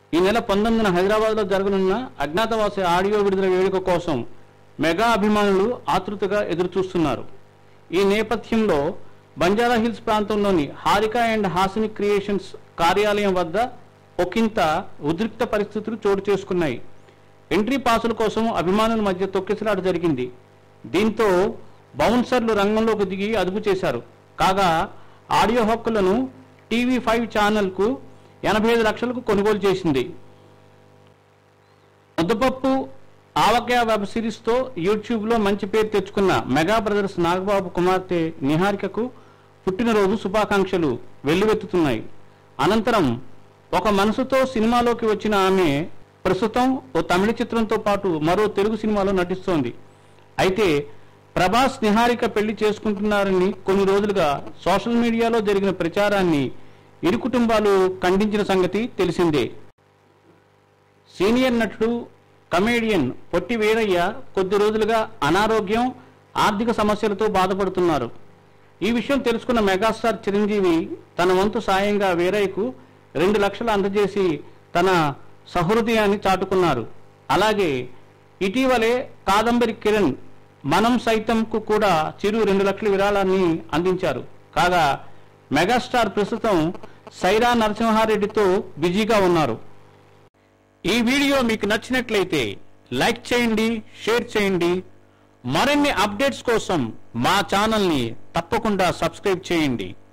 ఈ నెల పంతొమ్మిదిన హైదరాబాద్లో జరగనున్న అజ్ఞాతవాసి ఆడియో విడుదల వేడుక కోసం మెగా అభిమానులు ఆతృతగా ఎదురుచూస్తున్నారు ఈ నేపథ్యంలో బంజారా హిల్స్ ప్రాంతంలోని హారిక అండ్ హాసిని క్రియేషన్స్ కార్యాలయం వద్ద ఒకంత ఉద్రిక్త పరిస్థితులు చోటు చేసుకున్నాయి ఎంట్రీ పాసుల కోసం అభిమానుల మధ్య తొక్కిసలాట జరిగింది దీంతో బౌన్సర్లు రంగంలోకి దిగి అదుపు చేశారు కాగా ఆడియో హక్కులను టీవీ ఫైవ్ ఛానల్కు ఎనభై ఐదు లక్షలకు కొనుగోలు చేసింది ముద్దపప్పు ఆవకాయ వెబ్ సిరీస్తో యూట్యూబ్లో మంచి పేరు తెచ్చుకున్న మెగా బ్రదర్స్ నాగబాబు కుమార్తె నిహారికకు పుట్టినరోజు శుభాకాంక్షలు వెల్లువెత్తుతున్నాయి అనంతరం ఒక మనసుతో సినిమాలోకి వచ్చిన ఆమె ప్రస్తుతం ఓ తమిళ చిత్రంతో పాటు మరో తెలుగు సినిమాలో నటిస్తోంది అయితే ప్రభాస్ నిహారిక పెళ్లి చేసుకుంటున్నారని కొన్ని రోజులుగా సోషల్ మీడియాలో జరిగిన ప్రచారాన్ని ఇరు కుటుంబాలు ఖండించిన సంగతి తెలిసిందే సీనియర్ నటుడు కమేడియన్ పొట్టి వీరయ్య కొద్ది రోజులుగా అనారోగ్యం ఆర్థిక సమస్యలతో బాధపడుతున్నారు ఈ విషయం తెలుసుకున్న మెగాస్టార్ చిరంజీవి తన వంతు సాయంగా వీరయ్యకు రెండు లక్షలు అందజేసి తన సహృదయాన్ని చాటుకున్నారు అలాగే ఇటీవలే కాదంబరి కిరణ్ మనం సైతంకు కూడా చిరు రెండు లక్షల విరాళాన్ని అందించారు కాగా మెగాస్టార్ ప్రస్తుతం సైరా నరసింహారెడ్డితో బిజీగా ఉన్నారు ఈ వీడియో మీకు నచ్చినట్లయితే లైక్ చేయండి షేర్ చేయండి మరిన్ని అప్డేట్స్ కోసం మా ఛానల్ని తప్పకుండా సబ్స్క్రైబ్ చేయండి